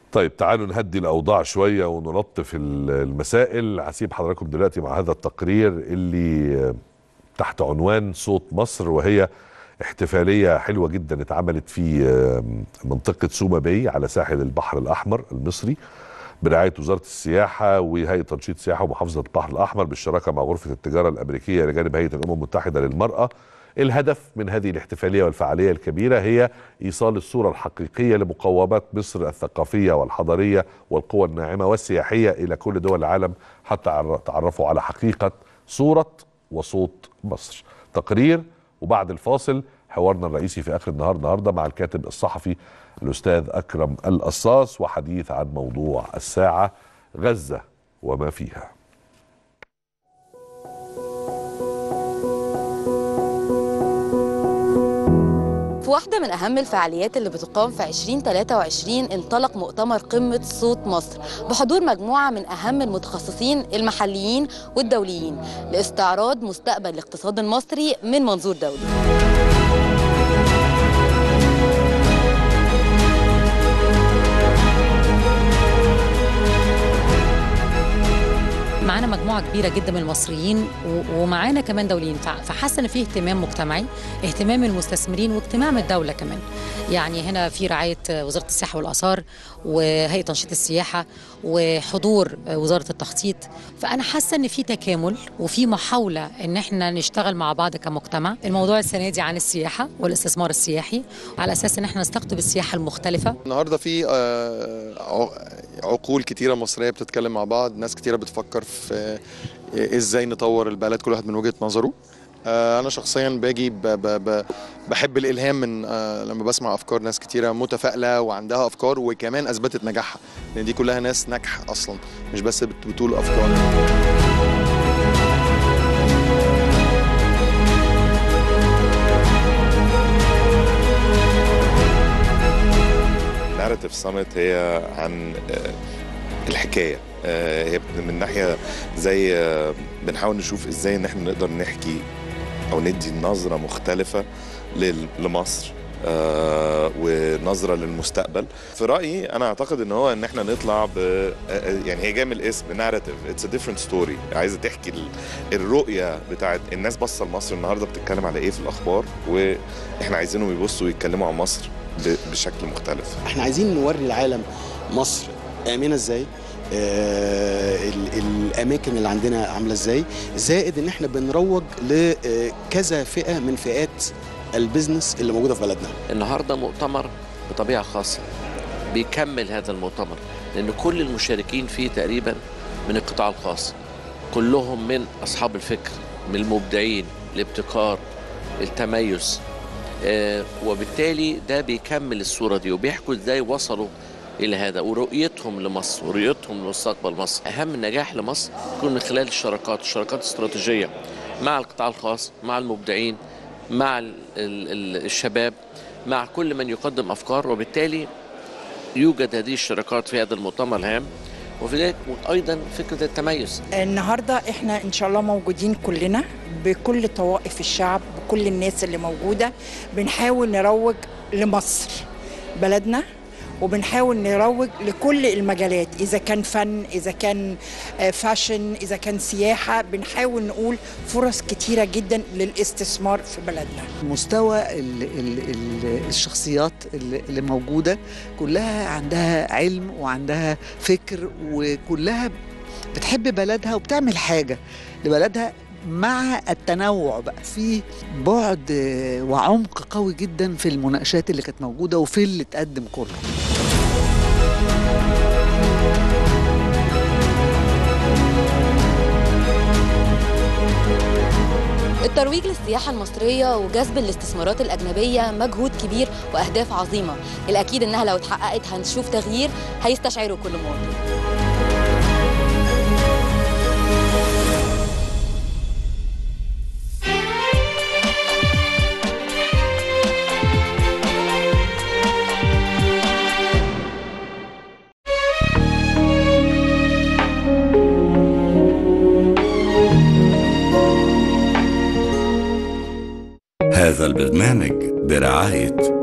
طيب تعالوا نهدي الاوضاع شويه ونلطف ال- المسائل هسيب حضراتكم دلوقتي مع هذا التقرير اللي تحت عنوان صوت مصر وهي احتفاليه حلوه جدا اتعملت في منطقه سوما باي على ساحل البحر الاحمر المصري برعايه وزاره السياحه وهيئه تنشيط السياحه ومحافظه البحر الاحمر بالشراكه مع غرفه التجاره الامريكيه الى جانب هيئه الامم المتحده للمراه الهدف من هذه الاحتفاليه والفعاليه الكبيره هي ايصال الصوره الحقيقيه لمقومات مصر الثقافيه والحضاريه والقوى الناعمه والسياحيه الى كل دول العالم حتى تعرفوا على حقيقه صوره وصوت مصر. تقرير وبعد الفاصل حوارنا الرئيسي في اخر النهار النهارده مع الكاتب الصحفي الاستاذ اكرم القصاص وحديث عن موضوع الساعه غزه وما فيها. في واحدة من أهم الفعاليات اللي بتقام في 2023 انطلق مؤتمر قمة صوت مصر بحضور مجموعة من أهم المتخصصين المحليين والدوليين لاستعراض مستقبل الاقتصاد المصري من منظور دولي معانا مجموعه كبيره جدا من المصريين ومعانا كمان دوليين فحاسه ان في اهتمام مجتمعي اهتمام المستثمرين واهتمام الدوله كمان يعني هنا في رعايه وزاره السياحه والاثار وهيئه تنشيط السياحه وحضور وزاره التخطيط فانا حاسه ان في تكامل وفي محاوله ان احنا نشتغل مع بعض كمجتمع الموضوع السنه دي عن السياحه والاستثمار السياحي على اساس ان احنا نستقطب السياحه المختلفه النهارده في عقول كتيره مصريه بتتكلم مع بعض ناس كتيره بتفكر في ازاي نطور البلد كل واحد من وجهه نظره انا شخصيا باجي ب ب ب بحب الالهام من لما بسمع افكار ناس كتيره متفائله وعندها افكار وكمان اثبتت نجاحها لان دي كلها ناس ناجحه اصلا مش بس بتقول افكار ناريتيف سامت هي عن الحكايه هي من ناحيه زي بنحاول نشوف ازاي ان احنا نقدر نحكي او ندي نظره مختلفه لمصر آه ونظره للمستقبل في رايي انا اعتقد ان هو ان احنا نطلع ب يعني هي جايه من الاسم ناريتيف اتس ا ديفرنت ستوري عايزه تحكي الرؤيه بتاعت الناس باصه لمصر النهارده بتتكلم على ايه في الاخبار واحنا عايزينهم يبصوا يتكلموا عن مصر بشكل مختلف احنا عايزين نوري العالم مصر امنه ازاي آه الاماكن اللي عندنا عامله ازاي زائد ان احنا بنروج لكذا فئه من فئات البيزنس اللي موجوده في بلدنا النهارده مؤتمر بطبيعه خاصه بيكمل هذا المؤتمر لان كل المشاركين فيه تقريبا من القطاع الخاص كلهم من اصحاب الفكر من المبدعين الابتكار التميز آه وبالتالي ده بيكمل الصوره دي وبيحكوا ازاي وصلوا الى هذا ورؤيتهم لمصر ورؤيتهم لمستقبل مصر اهم النجاح لمصر يكون من خلال الشراكات الشراكات الاستراتيجيه مع القطاع الخاص مع المبدعين مع ال ال الشباب مع كل من يقدم افكار وبالتالي يوجد هذه الشراكات في هذا المؤتمر الهام وفي ذلك ايضا فكره التميز النهارده احنا ان شاء الله موجودين كلنا بكل طوائف الشعب بكل الناس اللي موجوده بنحاول نروج لمصر بلدنا وبنحاول نروج لكل المجالات اذا كان فن اذا كان فاشن اذا كان سياحه بنحاول نقول فرص كتيره جدا للاستثمار في بلدنا مستوى ال ال ال الشخصيات اللي موجوده كلها عندها علم وعندها فكر وكلها بتحب بلدها وبتعمل حاجه لبلدها مع التنوع بقى في بعد وعمق قوي جدا في المناقشات اللي كانت موجوده وفي اللي اتقدم كله الترويج للسياحة المصرية وجذب الاستثمارات الأجنبية مجهود كبير وأهداف عظيمة الأكيد إنها لو اتحققت هنشوف تغيير هيستشعره كل مواطن هذا البرنامج برعايه